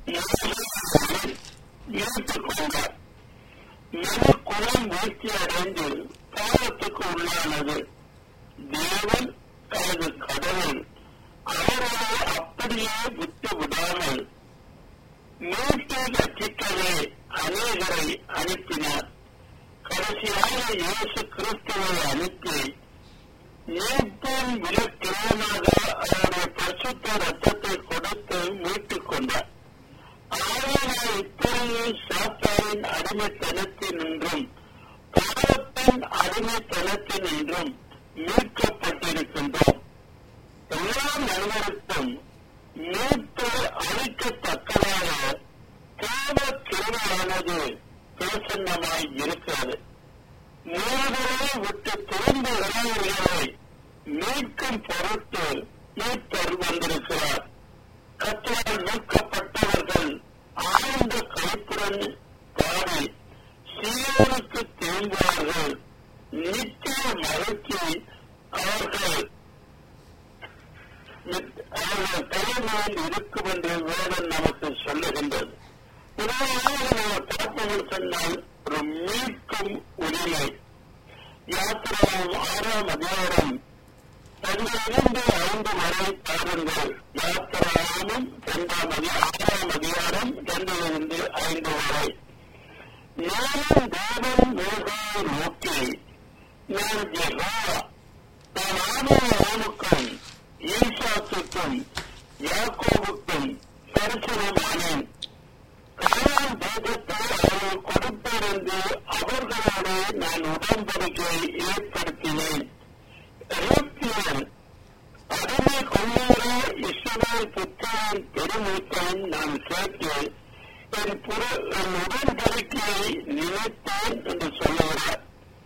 இழுத்துக் கொண்டார் மனு குலம் வீழ்ச்சி அடைந்து பாவத்துக்கு உள்ளானது தேவன் தனது கடவுள் அவர்களை அப்படியே விட்டு விடாமல் மீட்டு ரட்சிக்கவே அநேகரை அனுப்பினார் கடைசியாக இயேசு கிறிஸ்துவை அனுப்பி மீட்பின் விலக்கிரமாக அவருடைய பரிசுத்த ரத்தத்தை கொடுத்து மீட்டுக் கொண்டார் ஆனால் இப்பொழுது சாத்தாரின் அடிமைத்தனத்தினின்றும் பாவத்தின் அடிமைத்தனத்தினின்றும் மீட்கப்பட்டிருக்கின்றோம் எல்லா மனிதருக்கும் மீட்பு அளிக்கத்தக்கதாக தேவ கிருமையானது பிரசன்னமாய் இருக்கிறது மூவரை விட்டு திரும்ப இளைஞர்களை மீட்கும் பொருட்டு மீட்பர் வந்திருக்கிறார் கத்தரால் மீட்கப்பட்டவர்கள் ஆழ்ந்த கழிப்புடன் பாடி சீரனுக்கு திரும்புவார்கள் நித்திய மகிழ்ச்சி அவர்கள் அவர்கள் தலைமையில் இருக்கும் என்று வேதம் நமக்கு சொல்லுகின்றது உண்மையாக நம்ம பார்ப்போம் சொன்னால் ஒரு மீட்கும் உரிமை யாத்திராவும் ஆறாம் அதிகாரம் பதினைந்து ஐந்து வரை பாருங்கள் யாத்திராவும் இரண்டாம் அதி ஆறாம் அதிகாரம் இரண்டிலிருந்து ஐந்து வரை நானும் தேவன் மேகாவை நோக்கி நான் ஜெகா நான் ஆதாரமுக்கும் ஈசாத்துக்கும் யாக்கோவுக்கும் தரிசனமானேன் காலான் தேசத்தை அவர்கள் கொடுத்திருந்து அவர்களோடு நான் உடன்படிக்கை ஏற்படுத்தினேன் எகிப்தியன் அடிமை கொள்ளாத இஸ்ரவேல் புத்திரன் பெருமூத்தன் நான் கேட்டு என் புற என் உடன்படிக்கையை நினைத்தேன் என்று சொல்லுகிறார்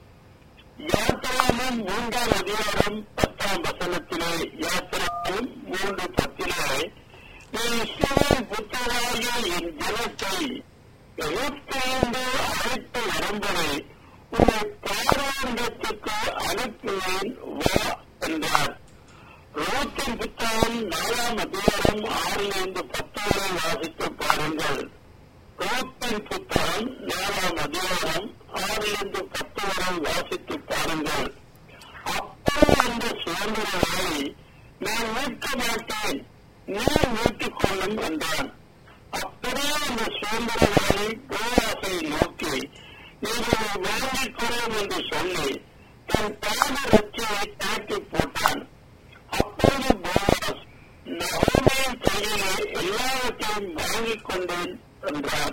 யாத்திராவும் மூன்றாம் அதிகாரம் பத்தாம் வசனத்திலே யாத்திராவும் மூன்று பத்திலே நீ இஸ்ரவேல் புத்தராகிய என் ஜனத்தை எகிப்திலிருந்து அழைத்து வரும்படி உன்னை பாராண்டத்துக்கு அனுப்புவேன் வா என்றார் ரோத்தின் புத்தகம் நாலாம் அதிகாரம் ஆறிலிருந்து பத்து வரை வாசித்து பாருங்கள் ரோத்தின் புத்தகம் நாலாம் அதிகாரம் ஆறிலிருந்து பத்து வரை வாசித்து பாருங்கள் அப்போ அந்த சுதந்திரங்களை நான் மீட்க மாட்டேன் நீ மீட்டுக் கொள்ளும் என்றான் அப்படியே அந்த சுதந்திரவாளி போராசை நோக்கி நீங்கள் வாங்கிக் கொள்ளும் என்று சொல்லி தன் பாத ரட்சியை தாக்கி போட்டான் அப்போது போராஸ் நகோமையின் கையிலே எல்லாவற்றையும் வாங்கிக் கொண்டேன் என்றார்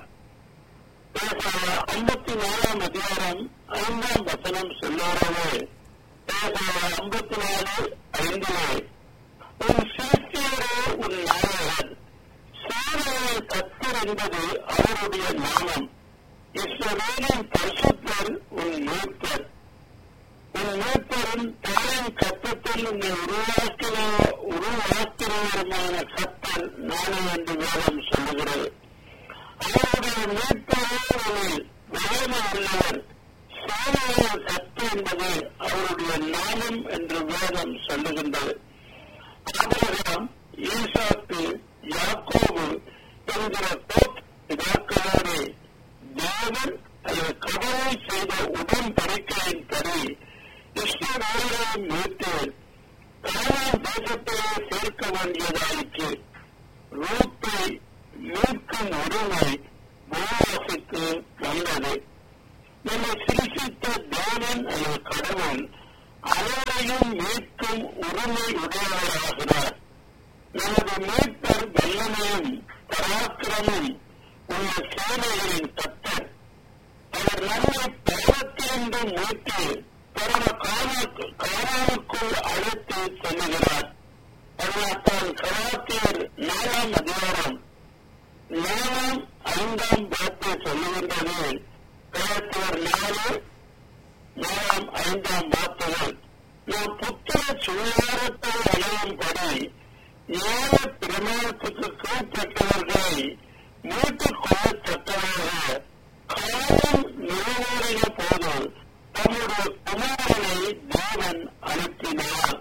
ஐம்பத்தி நாலாம் அதிகாரம் ஐந்தாம் வசனம் சொல்லுறவே ஐம்பத்தி நாலு ஐந்திலே உன் சிறுத்தியரே உன் நாயகன் சீரையை கத்தர் என்பது அவருடைய நாமம் இஸ்ரவேலின் பரிசுத்தர் உன் மூத்தர் உன் மூத்தரும் தாயின் கத்தத்தில் உன்னை உருவாக்கின உருவாக்கினவருமான கத்தர் நானே என்று வேதம் சொல்லுகிறது அவருடைய மீட்பவர்கள் வயது உள்ளவர் சேவையில் கத்து என்பது அவருடைய நாமம் என்று வேதம் சொல்லுகின்றது ஆபிரகாம் ஈசாக்கு யாக்கோபு என்கிற தோப் பிதாக்களோடு தேவன் அல்லது கடவுள் செய்த உடன்படிக்கையின்படி இஸ்ரவேலை மீட்டு கானான் தேசத்திலே சேர்க்க வேண்டியதாயிற்று ரூத்தை மீட்கும் உரிமை போவாசுக்கு வந்தது நம்மை சிருஷித்த தேவன் அல்லது கடவுள் அவரையும் மீட்கும் உரிமை உடையவராகிறார் நமது மீட்பர் வல்லமையும் பராக்கிரமும் உள்ள சேவைகளின் தத்தர் அவர் நம்மை பாவத்திலிருந்து மீட்டு பரம காலாவுக்குள் அழைத்து செல்லுகிறார் அதனால்தான் கலாத்தியர் நாலாம் அதிகாரம் நாலாம் ஐந்தாம் வார்த்தை சொல்லுகின்றது கலாத்தியர் நாலு நாலாம் ஐந்தாம் வார்த்தைகள் நாம் புத்திர சுகாரத்தை அடையும்படி ஞான பிரமாணத்துக்கு கீழ்பட்டவர்களை மீட்டுக் கொள்ளத்தக்கதாக காலம் நிறைவேறிய போது தம்முடைய குமாரனை தேவன் அனுப்பினார்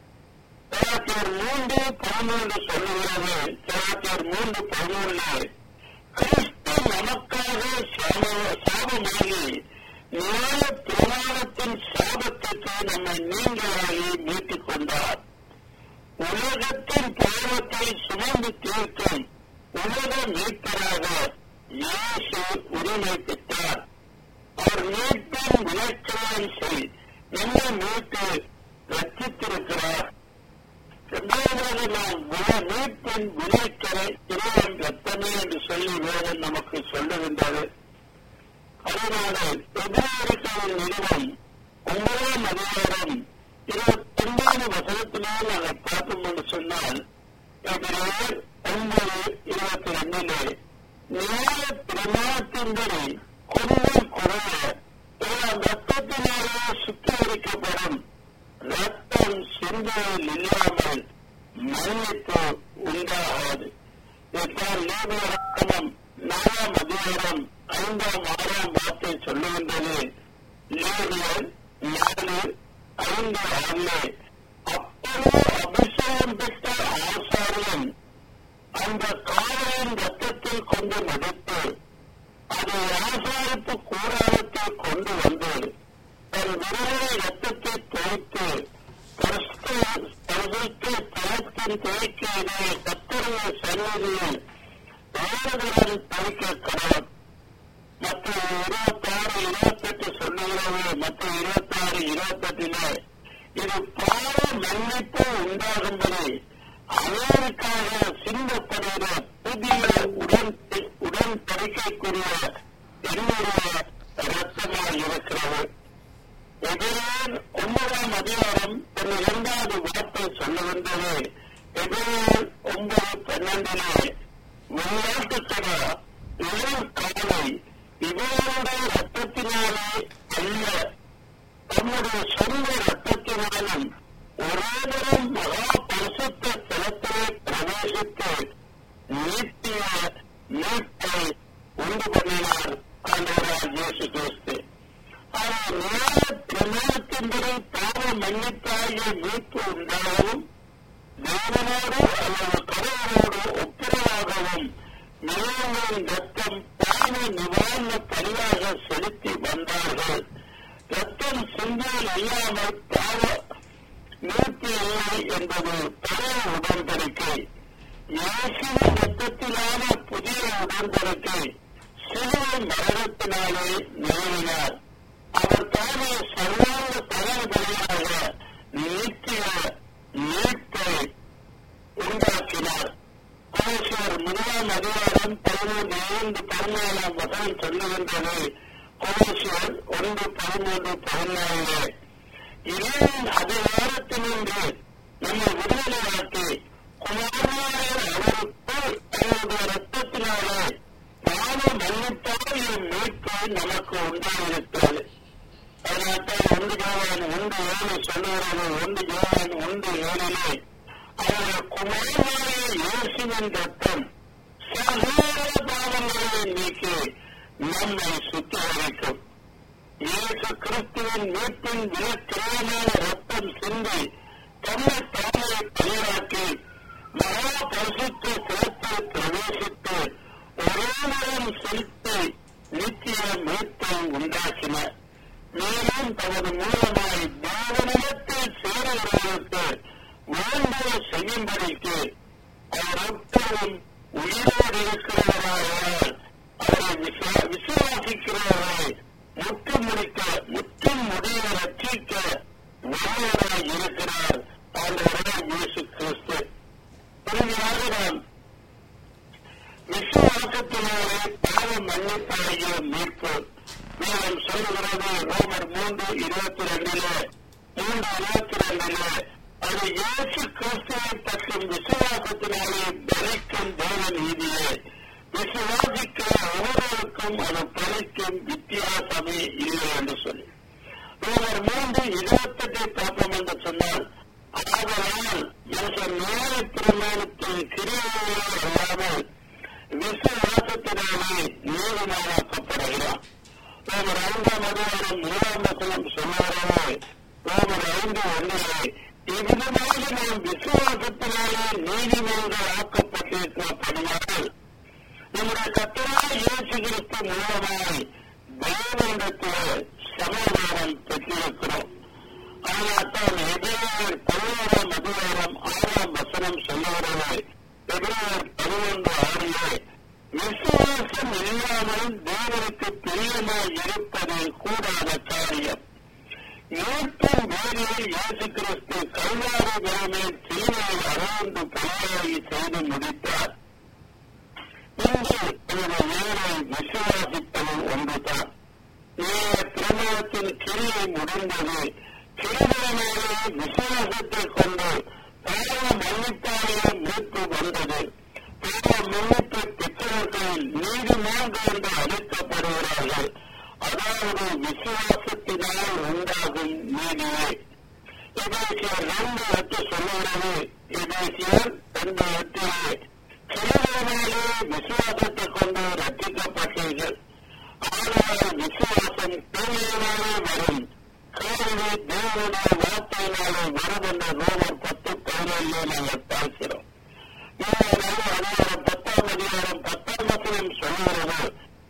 கலாச்சார் மூன்று பதிமூன்று சொல்லுகிறது கலாச்சார் மூன்று பதிமூன்று கிறிஸ்து நமக்காக சாப- சாபமாகி நியாய பிரமாணத்தின் சாபத்திற்கு நம்மை நீங்களாகி மீட்டுக் கொண்டார் உலகத்தின் பாவத்தை சுமந்து தீர்க்கும் உலக மீட்பராக இயேசு உரிமை பெற்றார் அவர் மீட்பின் விளக்கம் செய் நம்மை மீட்டு ரச்சித்திருக்கிறார் இரண்டாவதாக நாம் வி- மீட்பின் விளைக்கரை இறைவன் ரத்தமே என்று சொல்லி வேதம் நமக்கு சொல்லுகின்றது அதனால எதிர்காலத்தின் நிறுவனம் ஒன்பதாம் அதிகாரம் இருபத்தி ஒன்பது வசனத்திலே நாங்கள் பார்ப்போம் என்று சொன்னால் எதிரே ஒன்பது இருபத்தி ரெண்டிலே நியாய பிரமாணத்தின்படி கொஞ்சம் குறைய எல்லாம் ரத்தத்தினாலே சுத்திகரிக்கப்படும் ரத்தம் சிந்தையில் இல்லாமல் மன்னிப்பு உண்டாகாது இதைத்தான் நீதிமன்றம் நாலாம் அதிகாரம் ஐந்தாம் ஆறாம் வார்த்தை சொல்லுகின்றது லேவியர் நாலு ஐந்து ஆறு அப்பொழுது அபிஷேகம் பெற்ற ஆசாரியன் அந்த காவலின் ரத்தத்தில் கொண்டு மடித்து அதை ஆசாரிப்பு கூடாரத்தில் கொண்டு வந்து தன் விரலை ரத்தத்தை துவைத்து பரிசுத்த தளத்தின் துவைக்கையிலே கத்தருடைய சன்னதியில் வேறுடன் துவைக்க கடவுள் மற்ற இருபத்தாறு இருபத்தெட்டு சொல்லுகிறது மற்ற இருபத்தாறு இருபத்தெட்டிலே இது பாவ மன்னிப்பு உண்டாகும்படி அமெரிக்காக சிந்தப்படுகிற புதிய உடன் உடன்படிக்கைக்குரிய என்னுடைய ரத்தமாக இருக்கிறது எதிரேன் ஒன்பதாம் அதிகாரம் தன் இரண்டாவது வார்த்தை சொல்லுகின்றது எதிரேன் ஒன்பது பன்னெண்டிலே விளையாட்டுத்தர இளம் காலை இவருடைய ரத்தத்தினாலே அல்ல தம்முடைய சொந்த ரத்தத்தினாலும் ஒரேவரும் மகா பரிசுத்த ஸ்தலத்திலே பிரவேசித்து நீட்டிய மீட்பை உண்டு பண்ணினார் ஆண்டவரால் இயேசு கிறிஸ்து அவர் நேர பிரமாணத்தின்படி பாவ மன்னிப்பாகிய மீட்பு உண்டாகவும் தேவனோடு அல்லது கடவுளோடு ஒப்புரவாகவும் நிலங்களின் ரத்தம் பாவ நிவாரண பணியாக செலுத்தி வந்தார்கள் ரத்தம் சிந்தையில் இல்லாமல் பாவ மீட்பு இல்லை என்பது பழைய உடன்படிக்கை இயேசுவின் ரத்தத்திலான புதிய உடன்படிக்கை சிலுவை மரணத்தினாலே நிறுவினார் அவர் தானே சர்வாங்க தலைவலியாக நித்திய மீட்பை உண்டாக்கினார் கோஷர் முதலாம் அதிகாரம் பதிமூன்று ஐந்து பதினாலாம் வசனம் சொல்லுகின்றது கோஷர் ஒன்று பதிமூன்று பதினாலு இறைவன் அதிகாரத்தினின்று நம்மை விடுதலையாக்கி குமாரனாக அவருக்கு அவருடைய ரத்தத்தினாலே பாவ மன்னிப்பாக மீட்பு நமக்கு உண்டாயிருக்கிறது அதனால்தான் ஒன்று ஜோவான் ஒன்று ஏழு சொல்லுகிறது ஒன்று ஜோவான் ஒன்று ஏழிலே அவருடைய குமாரனாக இயேசுவின் ரத்தம் சகோதர பாவங்களை நீக்கி நம்மை சுத்திகரிக்கும் இயேசு கிறிஸ்துவின் மீட்பின் விலக்கிரமான ரத்தம் சிந்தி தன்னை தாயை பயிராக்கி மகா பரிசுத்த சிறப்பை பிரவேசித்து ஒருவரும் செலுத்தி நித்திய மீட்பை உண்டாக்கினார் மேலும் தமது மூலமாய் தேவனிடத்தில் சேருகிறவர்களுக்கு வேண்டுதலை செய்யும்படிக்கு அவர் எப்போதும் உயிரோடு இருக்கிறவராக அவரை விசுவா- விசுவாசிக்கிறவரை முற்று முடிக்க முற்றும் முடிய ரட்சிக்க வல்லவராய் இருக்கிறார் ஆண்டவராய் இயேசு கிறிஸ்து இறுதியாக நாம் விசுவாசத்தினாலே பாவ மன்னிப்பாகிய மீட்பு மேலும் சொல்லுகிறது ரோமர் மூன்று இருபத்தி ரெண்டிலே மூன்று இருபத்தி ரெண்டிலே அது இயேசு கிறிஸ்துவை பற்றும் விசுவாசத்தினாலே பலிக்கும் தேவ நீதியே விசுவாசிக்கிற ஒவ்வொருவருக்கும் அது பலிக்கும் வித்தியாசமே இல்லை என்று சொல்லி ரோமர் மூன்று இருபத்தெட்டை பார்ப்போம் என்று சொன்னால் ஆதலால் மனுஷன் நேர பிரமாணத்தின் கிரியைகளே அல்லாமல் விசுவாசத்தினாலே நீதிமானாக்கப்படுகிறான் ரோமர் ஐந்தாம் அதிகாரம் மூணாம் வசனம் சொன்னாரே ரோமர் ஐந்து ஒன்றிலே இவ்விதமாக நாம் விசுவாசத்தினாலே நீதிமன்றம் ஆக்கப்பட்டிருக்கிறபடியால் நம்முடைய கத்தராய் இயேசு கிறிஸ்து மூலமாய் தேவனிடத்திலே சமாதானம் பெற்றிருக்கிறோம் அதனால்தான் எதிராளர் பதினோராம் அதிகாரம் ஆறாம் வசனம் சொல்லுகிறது எதிராளர் பதினொன்று ஆறிலே விசுவாசம் இல்லாமல் தேவனுக்கு பிரியமாய் இருப்பது கூடாத காரியம் மீட்பின் வேலையை இயேசு கிறிஸ்து கல்வாரி கிராமே தீமையை அறந்து பணியாகி செய்து முடித்தார் இன்று இந்த வேலை விசுவாசிப்பது ஒன்றுதான் நீங்க திருமணத்தின் கிரியை முடிந்தது கிருமையிலே விசுவாசத்தை கொண்டு பாவ மன்னிப்பாளைய மீட்பு வந்தது பாவ மன்னிப்பு பெற்றவர்கள் நீதிமான்கள் என்று அழைக்கப்படுகிறார்கள் அதாவது விசுவாசத்தினால் உண்டாகும் நீதியே எபேசியர் ரெண்டு எட்டு சொல்லுகிறது எபேசியர் ரெண்டு எட்டிலே கிருமையினாலே விசுவாசத்தை கொண்டு ரட்சிக்கப்பட்டீர்கள் ஆனால் விசுவாசம் தூய்மையினாலே வரும் கேள்வி தேவனுடைய வார்த்தையினாலே வரும் என்ற ரோமர் பத்து பதினேழு நாங்கள் பார்க்கிறோம் இந்த அதிகாரம் பத்தாம் அதிகாரம் பத்தாம் வசனம் சொல்லுகிறது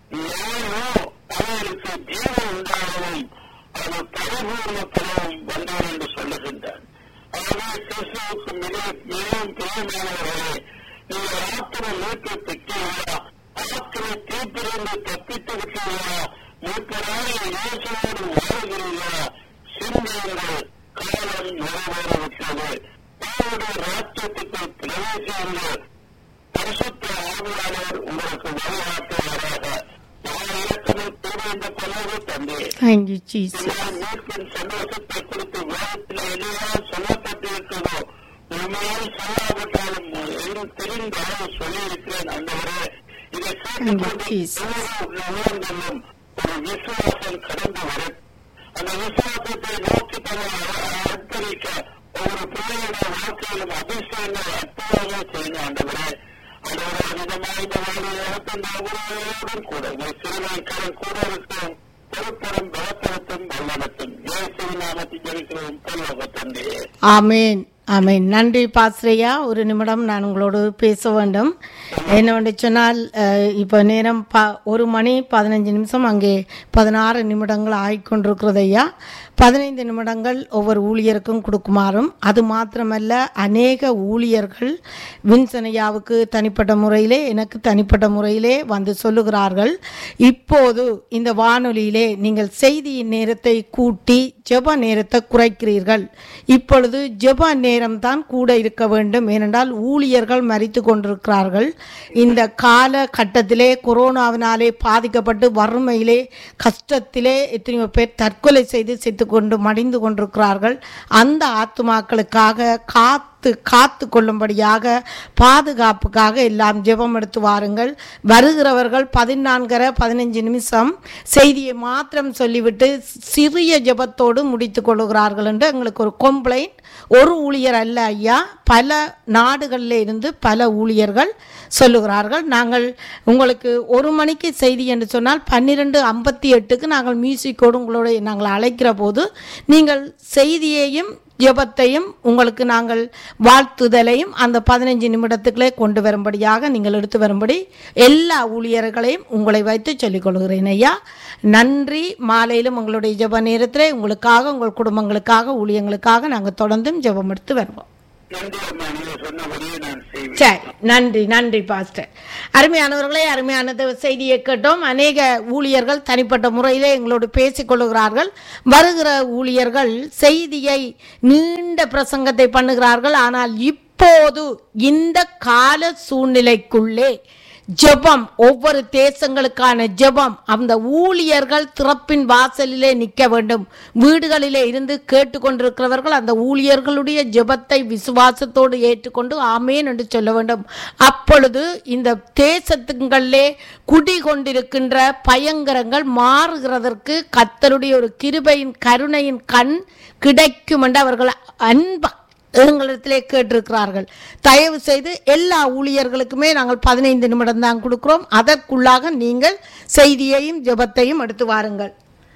ஞானோ அவருக்கு ஜீவன் உண்டாகவும் அது பரிபூர்ண பலவும் வந்தார் என்று சொல்லுகின்றார் ஆகவே கிறிஸ்துவுக்கு மிக மிகவும் பிரியமானவர்களே நீங்கள் ஆத்திர மீட்பு பெற்றீர்களா ஆத்திர தீப்பிலிருந்து தப்பித்து விட்டீர்களா மீட்பராக இயேசுவோடு வாழ்கிறீர்களா சிந்தியுங்கள் காலம் நிறைவேறிவிட்டது தேவனுடைய ராஜ்யத்துக்குள் பிரவேசியுங்கள் பரிசுத்த ஆவியானவர் உங்களுக்கு வழிகாட்டுவாராக நான் இலக்கணம் கூறுகின்ற கொள்ளவு தந்தேன் Thank you, Jesus. நான் மீட்பின் சந்தோஷத்தை குறித்து வேதத்தில் எல்லாம் சொல்லப்பட்டிருக்கிறதோ உண்மையால் சொல்லாவிட்டாலும் எனக்கு தெரிந்த அளவு சொல்லியிருக்கிறேன் அந்தவரே இதை Thank you, Jesus. உணர்ந்தெல்லாம் ஒரு விசுவாசம் கடந்து வர அந்த விசுவாசத்தை நோக்கி தன்னை அர்ப்பணிக்க ஒவ்வொரு பிள்ளையுடைய வாழ்க்கையிலும் அதிசயங்கள் அற்புதமாக செய்யணும் ஆண்டவரே அதோட விதமாக இந்த வாழ்க்கையின் ஒவ்வொருவரோடும் கூட ஒரு சிறுநாய்க்காரன் கூட இருக்கிறோம் பொறுப்பரும் பலத்தரத்தும் வல்லடத்தும் இயேசுவின் நாமத்தில் ஜெயிக்கிறோம் பல்லவ தந்தையே ஆமேன் ஆமேன் நன்றி பாஸ்ரையா ஒரு நிமிடம் நான் உங்களோடு பேச வேண்டும் என்னவென்று சொன்னால் அஹ், இப்போ நேரம் ப ஒரு மணி பதினஞ்சு நிமிஷம் அங்கே பதினாறு நிமிடங்கள் ஆகிக்கொண்டிருக்கிறது ஐயா பதினைந்து நிமிடங்கள் ஒவ்வொரு ஊழியருக்கும் கொடுக்குமாறும் அது மாத்திரமல்ல அநேக ஊழியர்கள் வின்சனையாவுக்கு தனிப்பட்ட முறையிலே எனக்கு தனிப்பட்ட முறையிலே வந்து சொல்லுகிறார்கள் இப்போது இந்த வானொலியிலே நீங்கள் செய்தியின் நேரத்தை கூட்டி ஜெப நேரத்தை குறைக்கிறீர்கள் இப்பொழுது ஜெப நேரம்தான் கூட இருக்க வேண்டும் ஏனென்றால் ஊழியர்கள் மறித்து கொண்டிருக்கிறார்கள் இந்த கால கட்டத்திலே கொரோனாவினாலே பாதிக்கப்பட்டு வறுமையிலே கஷ்டத்திலே எத்தனையோ பேர் தற்கொலை செய்து செத்து கொண்டு மடிந்து கொண்டிருக்கிறார்கள் அந்த ஆத்துமாக்களுக்காக காத்து காத்து கொள்ளும்படியாக பாதுகாப்புக்காக எல்லாம் ஜெபம் எடுத்து வாருங்கள் வருகிறவர்கள் பதினான்கரை பதினஞ்சு நிமிஷம் செய்தியை மாத்திரம் சொல்லிவிட்டு சிறிய ஜெபத்தோடு முடித்து கொள்ளுகிறார்கள் என்று எங்களுக்கு ஒரு கம்ப்ளைண்ட் ஒரு ஊழியர் அல்ல ஐயா பல நாடுகளில் இருந்து பல ஊழியர்கள் சொல்லுகிறார்கள் நாங்கள் உங்களுக்கு ஒரு மணிக்கு செய்தி என்று சொன்னால் பன்னிரெண்டு ஐம்பத்தி எட்டுக்கு நாங்கள் மியூசிக்கோடு உங்களோட நாங்கள் அழைக்கிற போது நீங்கள் செய்தியையும் ஜெபத்தையும் உங்களுக்கு நாங்கள் வாழ்த்துதலையும் அந்த பதினைஞ்சு நிமிடத்துக்குள்ளே கொண்டு வரும்படியாக நீங்கள் எடுத்து வரும்படி எல்லா ஊழியர்களையும் உங்களை வைத்து சொல்லிக் கொள்கிறேன் ஐயா நன்றி மாலையிலும் உங்களுடைய ஜெப நேரத்திலே உங்களுக்காக உங்கள் குடும்பங்களுக்காக ஊழியங்களுக்காக நாங்கள் தொடர்ந்தும் ஜெபம் எடுத்து வருவோம் நன்றி அம்மா நீங்க சொன்னபடியே நான் செய்வேன் சரி நன்றி நன்றி பாஸ்டர் அருமையானவர்களே அருமையானது செய்தியை கேட்டோம் அநேக ஊழியர்கள் தனிப்பட்ட முறையிலே எங்களோடு பேசிக் கொள்ளுகிறார்கள் வருகிற ஊழியர்கள் செய்தியை நீண்ட பிரசங்கத்தை பண்ணுகிறார்கள் ஆனால் இப்போது இந்த கால சூழ்நிலைக்குள்ளே ஜெபம் ஒவ்வொரு தேசங்களுக்கான ஜெபம் அந்த ஊழியர்கள் திறப்பின் வாசலிலே நிற்க வேண்டும் வீடுகளிலே இருந்து கேட்டுக்கொண்டிருக்கிறவர்கள் அந்த ஊழியர்களுடைய ஜெபத்தை விசுவாசத்தோடு ஏற்றுக்கொண்டு ஆமேன் என்று சொல்ல வேண்டும் அப்பொழுது இந்த தேசத்துங்களிலே குடிகொண்டிருக்கின்ற பயங்கரங்கள் மாறுகிறதற்கு கத்தருடைய ஒரு கிருபையின் கருணையின் கண் கிடைக்கும் என்று அவர்கள் அன்பா எங்களிடத்திலே கேட்டிருக்கிறார்கள் தயவு செய்து எல்லா ஊழியர்களுக்குமே நாங்கள் பதினைந்து நிமிடம் தான் கொடுக்கிறோம் அதற்குள்ளாக நீங்கள் செய்தியையும் ஜெபத்தையும் எடுத்து வாருங்கள்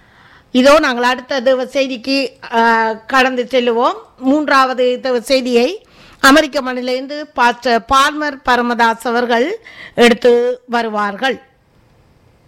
இதோ நாங்கள் அடுத்த தேவ செய்திக்கு ஆ, கடந்து செல்லுவோம் மூன்றாவது தேவ செய்தியை அமெரிக்க மண்ணிலிருந்து பாஸ்டர் பால்மர் பரமதாஸ் அவர்கள் எடுத்து வருவார்கள்